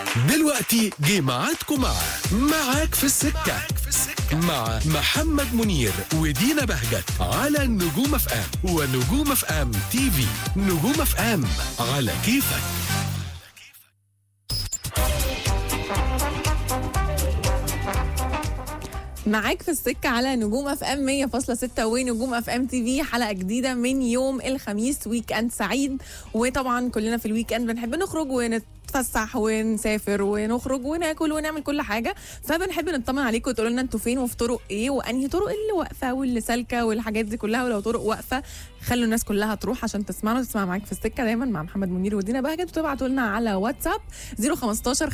دلوقتي جه ميعادكم مع معاك في السكة مع محمد منير ودينا بهجت على نجوم اف ام ونجوم اف ام تي في نجوم اف ام على كيفك معاك في السكة على نجوم اف ام 100.6 ونجوم اف ام تي في حلقة جديدة من يوم الخميس ويك اند سعيد وطبعا كلنا في الويك اند بنحب نخرج ونتفسح ونسافر ونخرج وناكل ونعمل كل حاجة فبنحب نطمن عليكم وتقولوا لنا انتوا فين وفي طرق ايه وانهي طرق اللي واقفة واللي سالكة والحاجات دي كلها ولو طرق واقفة خلوا الناس كلها تروح عشان تسمعنا تسمع معاك في السكة دايما مع محمد منير ودينا بهجت وتبعتوا لنا على واتساب 015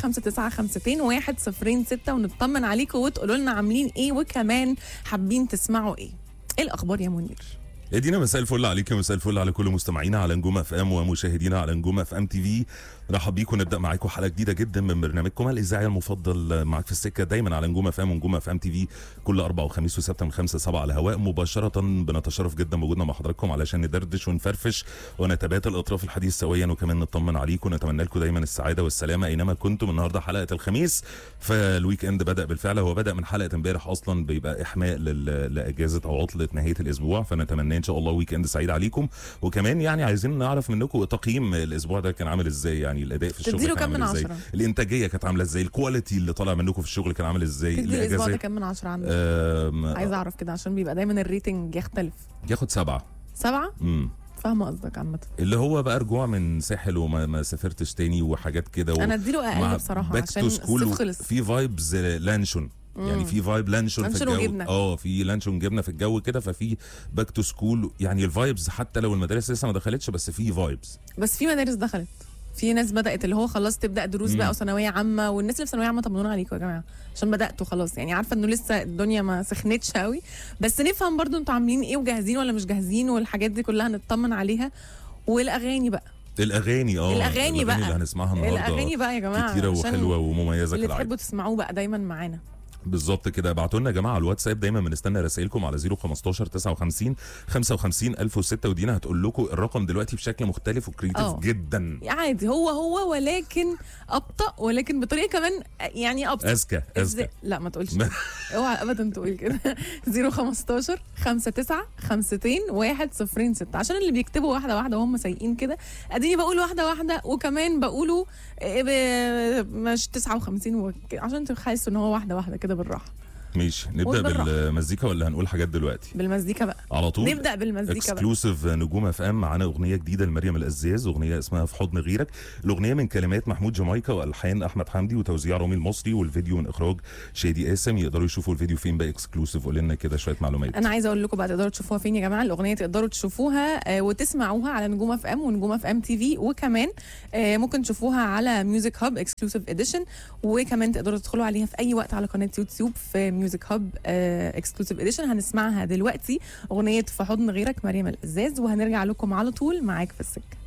5952 106 ونطمن عليكم وتقولوا لنا عاملين ايه وكمان حابين تسمعوا ايه ايه الاخبار يا منير يا دينا مساء الفل عليك مساء الفل على كل مستمعينا على نجوم اف ام ومشاهدينا على نجوم اف ام تي في رحب بيكم نبدا معاكم حلقه جديده جدا من برنامجكم الاذاعي المفضل معاك في السكه دايما على نجوم اف ام ونجوم اف ام تي في كل اربع وخميس وسبت من خمسة سبعة على الهواء مباشره بنتشرف جدا بوجودنا مع حضراتكم علشان ندردش ونفرفش ونتبادل اطراف الحديث سويا وكمان نطمن عليكم ونتمنى لكم دايما السعاده والسلامه اينما كنتم النهارده حلقه الخميس فالويك اند بدا بالفعل هو بدا من حلقه امبارح اصلا بيبقى احماء لل- لاجازه او عطله نهايه الاسبوع فنتمنى ان شاء الله ويك اند سعيد عليكم وكمان يعني عايزين نعرف منكم تقييم الاسبوع ده كان عامل ازاي يعني الاداء في الشغل تديله كان كام من عامل ازاي عشرة؟ الانتاجيه كانت عامله ازاي الكواليتي اللي طالع منكم في الشغل كان عامل ازاي تدي الاسبوع ده الاجازات كام من عشرة عندك آم، عايزه اعرف كده عشان بيبقى دايما الريتنج يختلف ياخد سبعه سبعة امم فاهمه قصدك عامه اللي هو بقى رجوع من ساحل وما ما سافرتش تاني وحاجات كده و... انا اديله اقل بصراحه عشان الصيف خلص في فايبز لانشون يعني في فايب لانشون في لانشون الجو وجبنة. اه في لانشون جبنه في الجو كده ففي باك تو سكول يعني الفايبز حتى لو المدارس لسه ما دخلتش بس في فايبز بس في مدارس دخلت في ناس بدات اللي هو خلاص تبدا دروس مم. بقى وثانويه عامه والناس اللي في ثانويه عامه طمنونا عليكم يا جماعه عشان بداتوا خلاص يعني عارفه انه لسه الدنيا ما سخنتش قوي بس نفهم برضو انتوا عاملين ايه وجاهزين ولا مش جاهزين والحاجات دي كلها نطمن عليها والاغاني بقى الاغاني اه الأغاني بقى. اللي هنسمعها النهارده الاغاني بقى يا جماعه كتيره عشان وحلوه ومميزه اللي كالعاده تحبوا تسمعوه بقى دايما معانا بالظبط كده ابعتوا لنا يا جماعه على الواتساب دايما بنستنى رسائلكم على 015 59 55 1006 ودينا هتقول لكم الرقم دلوقتي بشكل مختلف وكريتيف اه. جدا عادي هو هو ولكن ابطا ولكن بطريقه كمان يعني ابطا اذكى ازاي اذكى لا ما تقولش كده. اوعى ابدا تقول كده 015 59 52 106 عشان اللي بيكتبوا واحده واحده وهم سايقين كده اديني بقول واحده واحده وكمان بقوله إيه ب- مش 59 وك- عشان تحسوا ان هو واحده واحده كده بالراحه ماشي نبدا والبالراحة. بالمزيكا ولا هنقول حاجات دلوقتي بالمزيكا بقى على طول نبدا بالمزيكا بقى اكسكلوسيف نجوم اف ام معانا اغنيه جديده لمريم الازاز اغنيه اسمها في حضن غيرك الاغنيه من كلمات محمود جامايكا والحان احمد حمدي وتوزيع رامي المصري والفيديو من اخراج شادي قاسم يقدروا يشوفوا الفيديو فين بقى اكسكلوسيف قول لنا كده شويه معلومات انا عايزه اقول لكم بقى تقدروا تشوفوها فين يا جماعه الاغنيه تقدروا تشوفوها آه، وتسمعوها على نجوم اف ام ونجوم اف ام تي في وكمان آه، ممكن تشوفوها على ميوزك هاب اكسكلوسيف اديشن وكمان تقدروا تدخلوا عليها في اي وقت على قناه يوتيوب في ميوزك هاب اكسكلوسيف اديشن هنسمعها دلوقتي اغنيه في حضن غيرك مريم الازاز وهنرجع لكم على طول معاك في السكه